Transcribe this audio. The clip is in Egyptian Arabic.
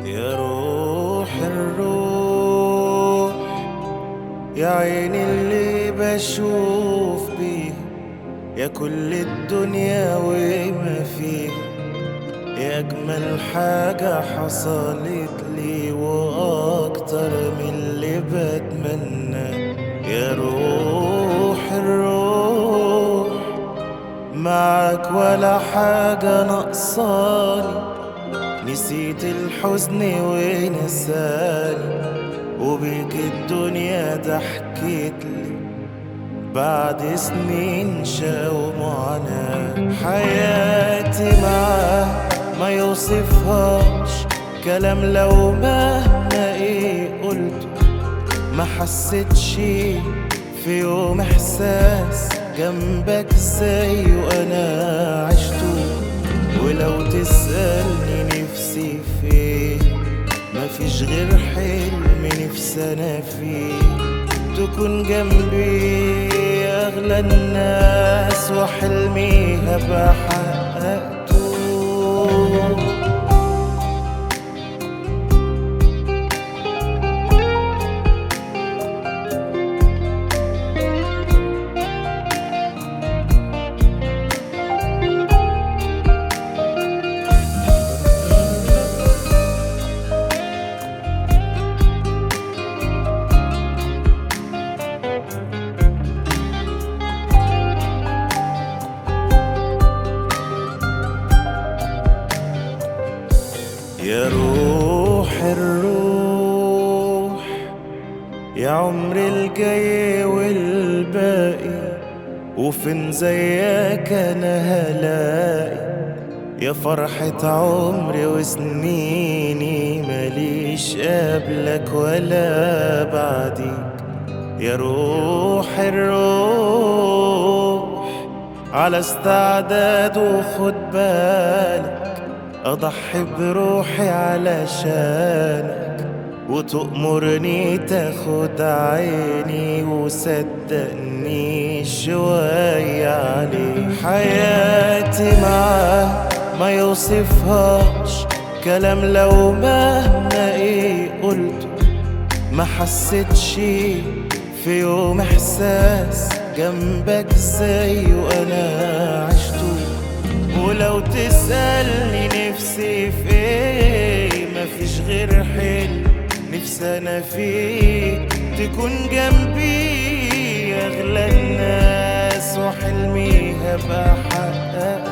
يا روح الروح يا عيني اللي بشوف بيها يا كل الدنيا وما فيها يا أجمل حاجة حصلت لي وأكتر من اللي بتمنى يا روح الروح معك ولا حاجة ناقصاني نسيت الحزن ونساني وبيك الدنيا ضحكت لي بعد سنين شقا ومعاناة حياتي معاه ما يوصفهاش كلام لو مهما ايه قلته ما حسيتش في يوم احساس جنبك زي وانا عشته ولو تسألني نفسي في ايه مفيش غير حلم نفسي انا فيه تكون جنبي اغلى الناس وحلمي هبقى حققته يا روح الروح يا عمر الجاي والباقي وفين زيك انا هلاقي يا فرحة عمري وسنيني ماليش قبلك ولا بعديك يا روح الروح على استعداد وخد بالك أضحي بروحي علشانك وتأمرني تاخد عيني وصدقني شوية عليك حياتي معاه ما يوصفهاش كلام لو مهما ايه قلته ما حسيتش في يوم احساس جنبك زي وانا عشته ولو تسألني نفسي في ايه مفيش غير حلم نفسي انا فيه تكون جنبي اغلى الناس وحلمي هبقى حقق